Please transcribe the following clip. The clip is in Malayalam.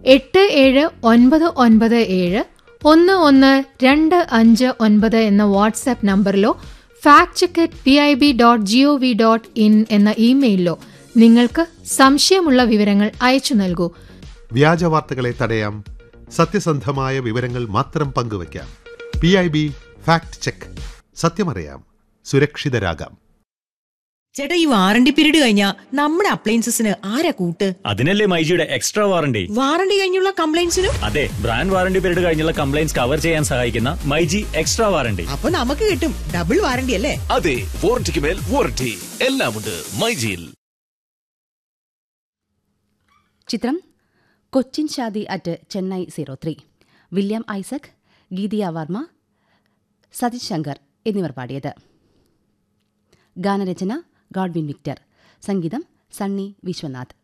എട്ട് ഏഴ് ഒൻപത് ഒൻപത് ഏഴ് ഒന്ന് ഒന്ന് രണ്ട് അഞ്ച് ഒൻപത് എന്ന വാട്സാപ്പ് നമ്പറിലോ fact check at P I B dot G O V dot in എന്ന ഇമെയിലിലോ നിങ്ങൾക്ക് സംശയമുള്ള വിവരങ്ങൾ അയച്ചു നൽകൂ വ്യാജ വാർത്തകളെ തടയാം സത്യസന്ധമായ വിവരങ്ങൾ മാത്രം പങ്കുവയ്ക്കാം P I B fact check സത്യമറിയാം സുരക്ഷിതരാകാം ചേട്ടാ ഈ വാറണ്ടി പീരീഡ് കഴിഞ്ഞാ നമ്മുടെ അപ്ലയൻസസിന് ആരാ കൂട്ട് അതിനല്ലേ മൈജിയുടെ എക്സ്ട്രാ വാറണ്ടി വാറണ്ടി കഴിഞ്ഞുള്ള കംപ്ലൈൻസിനും അതെ ബ്രാൻഡ് വാറണ്ടി പീരീഡ് കഴിഞ്ഞുള്ള കംപ്ലൈൻസ് കവർ ചെയ്യാൻ സഹായിക്കുന്ന മൈജി എക്സ്ട്രാ വാറണ്ടി അപ്പൊ നമുക്ക് കിട്ടും ഡബിൾ വാറണ്ടി അല്ലേ അതെ വാറണ്ടിക്ക് മേൽ വാറണ്ടി എല്ലാമുണ്ട് മൈജിയിൽ ചിത്രം Cochin Shadi at Chennai zero three William Isaac Geethiya Varma Satheesh Shankar എന്നിവർ പാടിയത് ഗാനരചന ഗാഡ്വിൻ വിക്ടർ സംഗീതം സണ്ണി വിശ്വനാഥ്